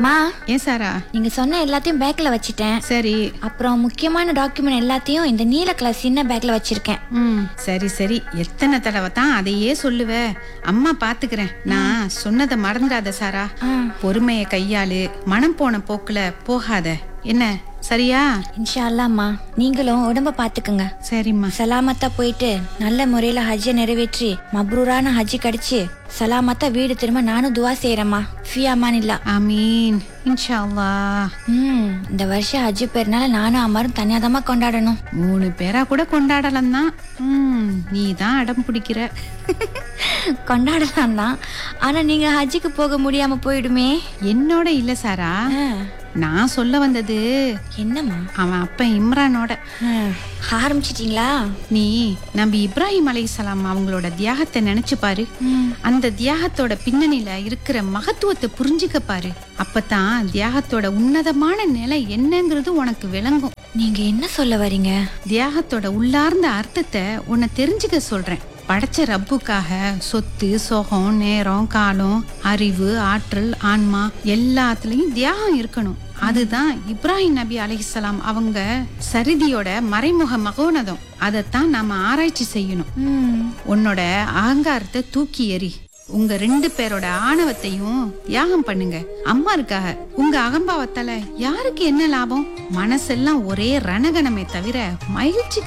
மா ஏன் சாரா நீங்க சொன்ன எல்லாத்தையும் பேக்ல வச்சிட்டேன் சரி அப்புறம் முக்கியமான டாக்குமெண்ட் எல்லாத்தையும் இந்த நீல கலர் சின்ன பேக்ல வச்சிருக்கேன் ம் சரி சரி எத்தனை தடவை தான் அதையே சொல்லுவ அம்மா பாத்துக்கிறேன் நான் சொன்னதை மறந்துடாத சாரா பொறுமைய கையாளு மனம் போன போக்குல போகாத என்ன சரியா இன்ஷா அல்லாம்மா நீங்களும் உடம்ப பாத்துக்குங்க சரிம்மா சலாமத்தா போயிட்டு நல்ல முறையில ஹஜ்ஜை நிறைவேற்றி மப்ரூரான ஹஜ்ஜி கடிச்சு சலாமத்தா வீடு திரும்ப நானும் துவா செய்யறேம்மா ஃபியாமான் இல்லா ஆமீன் இன்ஷா அல்லாஹ் ம் இந்த வருஷம் ஹஜ்ஜி பெருனால நானும் அம்மாரும் தனியாதமா கொண்டாடணும் மூணு பேரா கூட கொண்டாடலாம் தான் ம் நீ தான் அடம் பிடிக்கிற கொண்டாடலாம் தான் ஆனா நீங்க ஹஜ்ஜிக்கு போக முடியாம போயிடுமே என்னோட இல்ல சாரா ஆ, நான் சொல்ல வந்தது என்னம்மா அவன் அப்ப இம்ரானோட ஆ, ஆரம்பிச்சிட்டீங்களா நீ நம்பி இப்ராஹிம் அலைஹிஸ்ஸலாம் அவங்களோட தியாகத்தை நினைச்சு பாரு அந்த தியாகத்தோட பின்னணியில இருக்கிற மகத்துவத்தை புரிஞ்சுக்க பாரு அப்பதான் தியாகத்தோட உன்னதமான நிலை என்னங்கிறது உனக்கு விளங்கும் நீங்க என்ன சொல்ல வரீங்க தியாகத்தோட உள்ளார்ந்த அர்த்தத்தை உன்னை தெரிஞ்சுக்க சொல்றேன் படைச்ச ரப்புக்காக சொத்து சொகம் நேரம் காலம் அறிவு ஆற்றல் ஆன்மா எல்லாத்துலயும் தியாகம் இருக்கணும் அதுதான் இப்ராஹிம் நபி அலைஹிஸ்ஸலாம் அவங்க சரிதியோட மறைமுக மகோனதம் அதைத்தான் நாம ஆராய்ச்சி செய்யணும் ம், உன்னோட அகங்காரத்தை தூக்கி எறி உங்க ரெண்டு பேரோட ஆணவத்தையும் தியாகம் பண்ணுங்க அம்மா இருக்காக உங்க அகம்பாவத்தால யாருக்கு என்ன லாபம் மனசெல்லாம் ஒரே ரணகணமே தவிர மகிழ்ச்சி